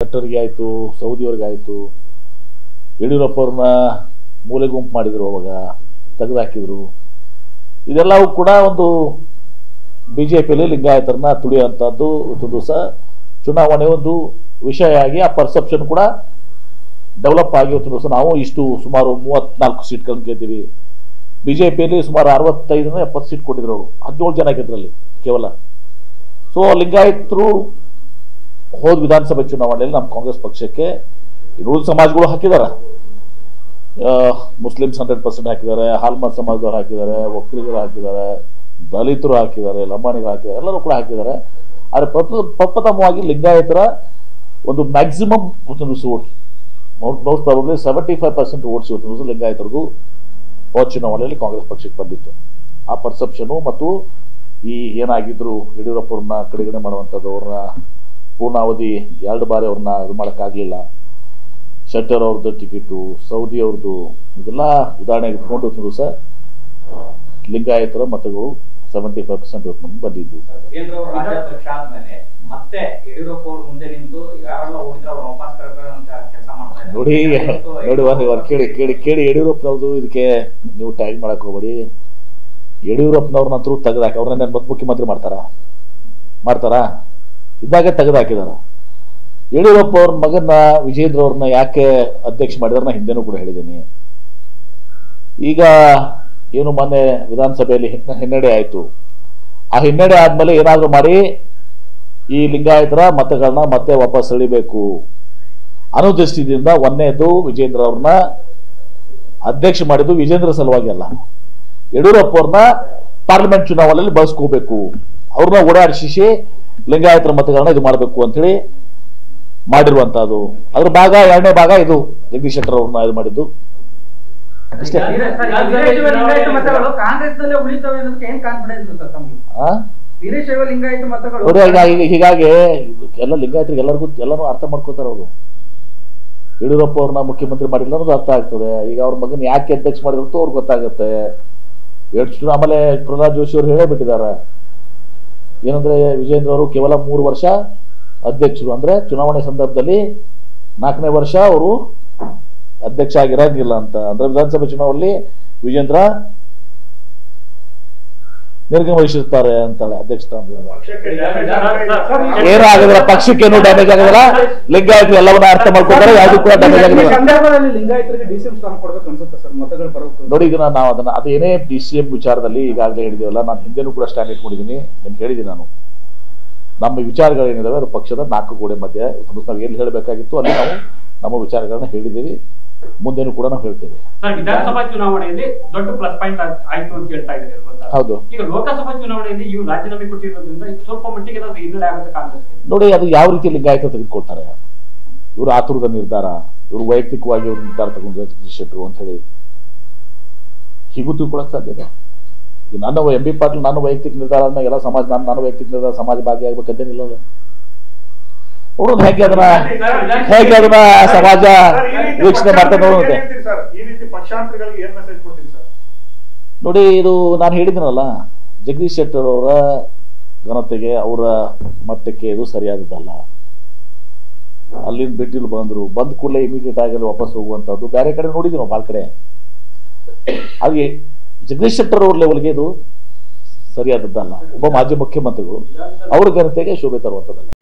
ಶೆಟ್ಟರ್ಗೆ ಆಯಿತು ಸೌದಿಯವ್ರಿಗೆ ಆಯಿತು ಯಡಿಯೂರಪ್ಪ ಅವ್ರನ್ನ ಮೂಲೆ ಗುಂಪು ಮಾಡಿದರು ಅವಾಗ ತೆಗೆದುಹಾಕಿದ್ರು ಇದೆಲ್ಲವೂ ಕೂಡ ಒಂದು ಬಿ ಜೆ ಪಿಯಲ್ಲಿ ಲಿಂಗಾಯತರನ್ನ ತುಳಿಯುವಂಥದ್ದು ಇವತ್ತು ದಿವಸ ಚುನಾವಣೆ ಒಂದು ವಿಷಯ ಆಗಿ ಆ ಪರ್ಸೆಪ್ಷನ್ ಕೂಡ ಡೆವಲಪ್ ಆಗಿ ಇವತ್ತು ದಿವಸ ನಾವು ಇಷ್ಟು ಸುಮಾರು ಮೂವತ್ನಾಲ್ಕು ಸೀಟ್ಗಳನ್ನು ಗೆದ್ದೀವಿ ಬಿ ಜೆ ಪಿಯಲ್ಲಿ ಸುಮಾರು ಅರವತ್ತೈದರಿಂದ ಎಪ್ಪತ್ತು ಸೀಟ್ ಕೊಟ್ಟಿದ್ರು ಅವರು ಹದಿನೇಳು ಜನ ಗೆದ್ರಲ್ಲಿ ಕೇವಲ ಸೊ ಲಿಂಗಾಯತರು ಹೋದ ವಿಧಾನಸಭೆ ಚುನಾವಣೆಯಲ್ಲಿ ನಮ್ಮ ಕಾಂಗ್ರೆಸ್ ಪಕ್ಷಕ್ಕೆ ಇನ್ನುಳಿದ ಸಮಾಜಗಳು ಹಾಕಿದ್ದಾರೆ ಮುಸ್ಲಿಮ್ಸ್ ಹಂಡ್ರೆಡ್ ಪರ್ಸೆಂಟ್ ಹಾಕಿದ್ದಾರೆ ಹಾಲ್ಮಾರ್ ಸಮಾಜದವ್ರು ಹಾಕಿದ್ದಾರೆ ಒಕ್ಕಲಿಗರು ಹಾಕಿದ್ದಾರೆ ದಲಿತರು ಹಾಕಿದ್ದಾರೆ ಲಂಬಾಣಿಗಳು ಹಾಕಿದ್ದಾರೆ ಎಲ್ಲರೂ ಕೂಡ ಹಾಕಿದ್ದಾರೆ ಆದರೆ ಪ್ರಪ್ರ ಪ್ರಪ್ರಥಮವಾಗಿ ಲಿಂಗಾಯತರ ಒಂದು maximum votes most probably seventy five percent votes ಇವತ್ತು ಲಿಂಗಾಯತರದು ಹೋದ ಚುನಾವಣೆಯಲ್ಲಿ ಕಾಂಗ್ರೆಸ್ ಪಕ್ಷಕ್ಕೆ ಬಂದಿತ್ತು ಆ ಪರ್ಸೆಪ್ಷನು ಮತ್ತು ಈ ಏನಾಗಿದ್ರು ಯಡಿಯೂರಪ್ಪ ಅವ್ರನ್ನ ಕಡೆಗಣೆ ಮಾಡುವಂಥದ್ದು ಅವ್ರನ್ನ ಪೂರ್ಣಾವಧಿ ಎರಡು ಬಾರಿ ಅವ್ರನ್ನ ಇದು ಮಾಡೋಕ್ಕಾಗಲಿಲ್ಲ ಶೆಟ್ಟರ್ ಅವ್ರದ್ದು ಟಿಕೆಟು ಸೌದಿ ಅವ್ರದ್ದು ಇದೆಲ್ಲ ಉದಾಹರಣೆಗೆ ಇಟ್ಕೊಂಡು ದಿವಸ ಲಿಂಗಾಯತರ ಮತಗಳು ಸೆವೆಂಟಿ ಫೈವ್ ಪರ್ಸೆಂಟ್ ನಮ್ಗೆ ಬಂದಿದ್ದು ವಿಜೇಂದ್ರ ಅವರು ರಾಜ್ಯಾಧ್ಯಕ್ಷ ಆದ್ಮೇಲೆ ಮತ್ತೆ ಯಡಿಯೂರಪ್ಪ ಅವ್ರ ಮುಂದೆ ನಿಂತು ಯಾರೆಲ್ಲ ಹೋಗಿದ್ರೆ ಅವ್ರು ವಾಪಸ್ ಕರ್ಕೊಳ್ಳುವಂತ ಕೆಲಸ ಮಾಡ್ತಾ ಇದ್ದಾರೆ ನೋಡಿ ಇವತ್ತು ನೋಡಿ ಒಂದು ಒಂದು ಕೇಳಿ ಕೇಳಿ ಕೇಳಿ ಯಡಿಯೂರಪ್ಪನವ್ರದ್ದು ಇದಕ್ಕೆ ನೀವು ಟ್ಯಾಗ್ ಮಾಡಕ್ ಹೋಗ್ಬೇಡಿ ಯಡಿಯೂರಪ್ಪನವ್ರನ್ನಂತರೂ ತೆಗೆದಾಕಿ ಅವ್ರನ್ನ ಮತ್ತೆ ಮುಖ್ಯಮಂತ್ರಿ ಮಾಡ್ತಾರಾ ಮಾಡ್ತಾರಾ ಇದ್ದಾಗೆ ತೆಗೆದಾಕಿದಾರ ಯಡಿಯೂರಪ್ಪ ಅವ್ರ ಮಗನ ವಿಜೇಂದ್ರ ಅವ್ರನ್ನ ಯಾಕೆ ಅಧ್ಯಕ್ಷ ಮಾಡಿದಾರೆ ನಾ ಹಿಂದೆನೂ ಕೂಡ ಹೇಳಿದ್ದೀನಿ ಈಗ ಏನು ಮೊನ್ನೆ ವಿಧಾನಸಭೆಯಲ್ಲಿ ಹಿನ್ನ- ಹಿನ್ನಡೆ ಆಯಿತು ಆ ಹಿನ್ನಡೆ ಆದ್ಮೇಲೆ ಏನಾದರೂ ಮಾಡಿ ಈ ಲಿಂಗಾಯತರ ಮತಗಳನ್ನ ಮತ್ತೆ ವಾಪಸ್ ಸೆಳಿಬೇಕು ಅನ್ನೋ ದೃಷ್ಟಿಯಿಂದ ಒಂದನೇದು ವಿಜೇಂದ್ರ ಅವ್ರನ್ನ ಅಧ್ಯಕ್ಷ ಮಾಡಿದ್ದು ವಿಜೇಂದ್ರ ಸಲುವಾಗಿ ಅಲ್ಲ ಯಡಿಯೂರಪ್ಪ ಅವ್ರನ್ನ ಪಾರ್ಲಿಮೆಂಟ್ ಚುನಾವಣೆಯಲ್ಲಿ ಬಳಸ್ಕೋಬೇಕು ಅವ್ರನ್ನ ಓಡಾಡಿಸಿ ಲಿಂಗಾಯತರ ಮತಗಳನ್ನ ಇದು ಮಾಡಬೇಕು ಅಂತೇಳಿ ಮಾಡಿರುವಂತಹದ್ದು ಅದ್ರ ಭಾಗ ಎರಡನೇ ಭಾಗ ಇದು ಜಗದೀಶ್ ಶೆಟ್ಟರ್ ಅವ್ರನ್ನ ಇದು ಮಾಡಿದ್ದು ಅಷ್ಟೇ ವೀರಶೈವ ಲಿಂಗಾಯತ ಮತಗಳು ಕಾಂಗ್ರೆಸ್ ನಲ್ಲೇ ಉಳಿತವೆ ಅನ್ನೋದಕ್ಕೆ ಏನ್ ಕಾನ್ಫಿಡೆನ್ಸ್ ಸರ್ ತಮಗೆ ಆ ವೀರಶೈವ ಲಿಂಗಾಯತ ಮತಗಳು ನೋಡಿ ಹೀಗಾಗಿ ಹೀಗಾಗಿ ಎಲ್ಲ ಲಿಂಗಾಯತರಿಗೆ ಎಲ್ಲರಿಗೂ ಎಲ್ಲರೂ ಅರ್ಥ ಮಾಡ್ಕೋತಾರೆ ಅವರು ಯಡಿಯೂರಪ್ಪ ಅವ್ರನ್ನ ಮುಖ್ಯಮಂತ್ರಿ ಮಾಡಿಲ್ಲ ಅನ್ನೋದು ಅರ್ಥ ಆಗ್ತದೆ ಈಗ ಅವ್ರ ಮಗನ ಯಾಕೆ ಅಧ್ಯಕ್ಷ ಮಾಡಿದ್ರು ಅವ್ರಿಗೆ ಗೊತ್ತಾಗುತ್ತೆ ಎರಡು ಚುನಾ- ಆಮೇಲೆ ಪ್ರಹ್ಲಾದ್ ಜೋಶಿ ಅವರು ಹೇಳೇ ಬಿಟ್ಟಿದ್ದಾರೆ ಏನಂದ್ರೆ ವಿಜೇಂದ್ರ ಅವರು ಕೇವಲ ಮೂರು ವರ್ಷ ಅಧ್ಯಕ್ಷರು ಅಂದ್ರೆ ಚುನಾವಣೆ ಸಂದರ್ಭದಲ್ಲಿ ನಾಲ್ಕನೇ ವರ್ಷ ಅವರು ಅಧ್ಯಕ್ಷ ಆಗಿರಂಗಿಲ್ಲ ಅಂತ ಅಂದ್ರೆ ವಿಧಾನಸಭೆ ಚುನಾವಣೆಯಲ್ಲಿ ವಿಜೇಂದ್ರ ನಿರ್ಗಮಿಸಿರ್ತಾರೆ ಅಂತಾಳೆ ಅಧ್ಯಕ್ಷ ಸ್ಥಾನದಿಂದ ಏನೂ ಆಗೋದಿಲ್ಲ ಪಕ್ಷಕ್ಕೇನು ಡ್ಯಾಮೇಜ್ ಆಗೋದಿಲ್ಲ ಲಿಂಗಾಯತರು ಎಲ್ಲವನ್ನ ಅರ್ಥ ಮಾಡ್ಕೊತಾರೆ ಯಾವ್ದು ಕೂಡ ಡ್ಯಾಮೇಜ್ ಈ ಆಗೋದಿಲ್ಲ ಸಂದರ್ಭದಲ್ಲಿ ಲಿಂಗಾಯತರಿಗೆ ಡಿ ಸಿ ಎಂ ಸ್ಥಾನ ಕೊಡ್ಬೇಕು ಅನ್ಸುತ್ತೆ ಸರ್ ಮತಗಳು ಬರಬೇಕು ನೋಡಿ ಈಗ ನಾವು ಅದನ್ನ ಅದು ಏನೇ ಡಿ ಸಿ ಎಂ ವಿಚಾರದಲ್ಲಿ ಈಗಾಗಲೇ ಹೇಳಿದೆವಲ್ಲ ನಾನು ಹಿಂದೆನೂ ಕೂಡ ಸ್ಟ್ಯಾಂಡ್ ಇಟ್ಕೊಂಡಿದ್ದೀನಿ ನಿಮ್ಗೆ ಹೇಳಿದ್ದೀನಿ ನಾನು ನಮ್ಮ ವಿಚಾರಗಳೇನಿದಾವೆ ಅದು ಪಕ್ಷದ ನಾಲ್ಕು ಗೋಡೆ ಮಧ್ಯೆ ನಾವು ಎಲ್ಲಿ ಹೇಳಬೇಕಾಗಿತ್ತು ಅಲ್ಲಿ ನಾವು ನಮ್ಮ ವಿಚಾರಗಳನ್ನ ಹೇಳಿದ್ದೀವಿ ಮುಂದೆನೂ ಕೂಡ ನಾವು ಹೇಳ್ತೇವೆ ಸರ್ ವಿಧಾನಸಭಾ ಚುನಾವಣೆಯಲ್ಲಿ ದೊಡ್ಡ ಪ್ಲಸ್ ಪಾಯಿಂಟ್ ಆಯ್ತು ಅಂತ ಹೇಳ್ತಾ ಇದ್ದಾರೆ ಅಲ್ವಾ ಸರ್? ಹೌದು ಈಗ ಲೋಕಸಭಾ ಚುನಾವಣೆಯಲ್ಲಿ ಇವ್ರು ರಾಜೀನಾಮೆ ಕೊಟ್ಟಿರೋದ್ರಿಂದ ಸ್ವಲ್ಪ ಮಟ್ಟಿಗೆ ಏನಾದ್ರು ಹಿನ್ನಡೆ ಆಗುತ್ತೆ ಕಾಂಗ್ರೆಸ್ಗೆ ನೋಡಿ ಅದು ಯಾವ ರೀತಿ ಲಿಂಗಾಯತ ತೆಗೆದುಕೊಳ್ತಾರೆ ಇವರು ಆತುರದ ನಿರ್ಧಾರ ಇವರು ವೈಯಕ್ತಿಕವಾಗಿ ಇವ್ರು ನಿರ್ಧಾರ ತಗೊಂಡ್ರೆ ಜಗದೀಶ್ ಶೆಟ್ಟರು ಅಂತ ಹೇಳಿ ಹೀಗೂ ತಿಳ್ಕೊಳಕ್ ಸಾಧ್ಯ ಇದೆ ಈಗ ನನ್ನ ಎಂ ಬಿ ಪಾಟೀಲ್ ನಾನು ವೈಯಕ್ತಿಕ ನಿರ್ಧಾರ ಆದ್ಮೇಲೆ ಎಲ್ಲ ಸಮಾಜ ನಾನು ನಾನು ವೈಯಕ್ತಿಕ ನಿರ್ಧಾರ ಸಮಾಜ ಭಾಗಿಯಾಗಬೇಕಂತೇನಿಲ್ಲ ಅದು. ನೋಡೋಣ ಹೇಗೆ ಅದನ್ನ ಹೇಗೆ ಅದನ್ನ ಸಮಾಜ ವೀಕ್ಷಣೆ ಮಾಡ್ತಾ ನೋಡುತ್ತೆ ಸರ್ ಈ ರೀತಿ ಪಕ್ಷಾಂತರಗಳಿಗೆ ಏನ್ ಮೆಸೇಜ್ ಕೊಡ್ತೀರಿ ಸರ್ ನೋಡಿ ಇದು ನಾನು ಹೇಳಿದ್ದೀನಲ್ಲ ಜಗದೀಶ್ ಶೆಟ್ಟರ್ ಅವರ ಘನತೆಗೆ ಅವರ ಮಟ್ಟಕ್ಕೆ ಇದು ಸರಿಯಾದದ್ದಲ್ಲ ಅಲ್ಲಿಂದ ಬಿಟ್ಟಿಲ್ಲಿ ಬಂದ್ರು ಬಂದ ಕೂಡಲೇ ಇಮಿಡಿಯೇಟ್ ಆಗಿ ಅಲ್ಲಿ ವಾಪಸ್ ಹೋಗುವಂಥದ್ದು ಬೇರೆ ಕಡೆ ನೋಡಿದ್ವಿ ನಾವು ಭಾಳ ಕಡೆ ಹಾಗೆ ಜಗದೀಶ್ ಶೆಟ್ಟರ್ ಅವ್ರ ಲೆವೆಲ್ಗೆ ಇದು ಸರಿಯಾದದ್ದಲ್ಲ ಒಬ್ಬ ಮಾಜಿ ಮುಖ್ಯಮಂತ್ರಿಗಳು ಅವ್ರ ಘನತೆಗೆ ಶೋಭೆ ತರುವಂಥದ್ದಲ್ಲ